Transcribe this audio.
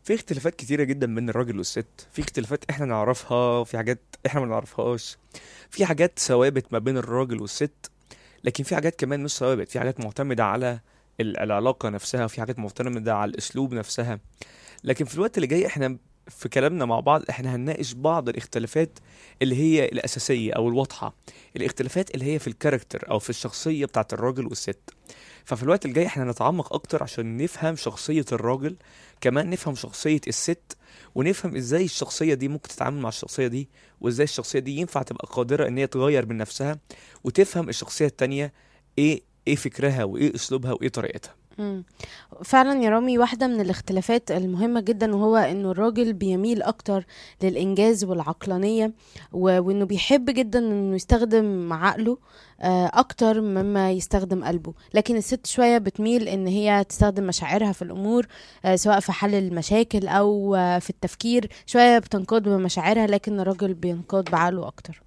في اختلافات كتيرة جدا بين الراجل والست في اختلافات احنا نعرفها في حاجات احنا ما نعرفهاش في حاجات ثوابت ما بين الراجل والست لكن في حاجات كمان مش ثوابت في حاجات معتمدة على ال- العلاقة نفسها وفي حاجات معتمدة على الأسلوب نفسها لكن في الوقت اللي جاي احنا في كلامنا مع بعض احنا هنناقش بعض الاختلافات اللي هي الأساسية أو الواضحة الاختلافات اللي هي في الكاركتر أو في الشخصية بتاعت الراجل والست ففي الوقت الجاي احنا هنتعمق أكتر عشان نفهم شخصية الراجل كمان نفهم شخصية الست ونفهم ازاي الشخصية دي ممكن تتعامل مع الشخصية دي وازاي الشخصية دي ينفع تبقى قادرة ان هي تغير من نفسها وتفهم الشخصية التانية ايه ايه فكرها وايه اسلوبها وايه طريقتها مم. فعلا يا رامي واحدة من الاختلافات المهمة جدا وهو انه الراجل بيميل اكتر للانجاز والعقلانية و- وانه بيحب جدا انه يستخدم عقله آه، اكتر مما يستخدم قلبه لكن الست شوية بتميل ان هي تستخدم مشاعرها في الامور آه، سواء في حل المشاكل او آه، في التفكير شوية بتنقاد بمشاعرها لكن الراجل بينقاد بعقله اكتر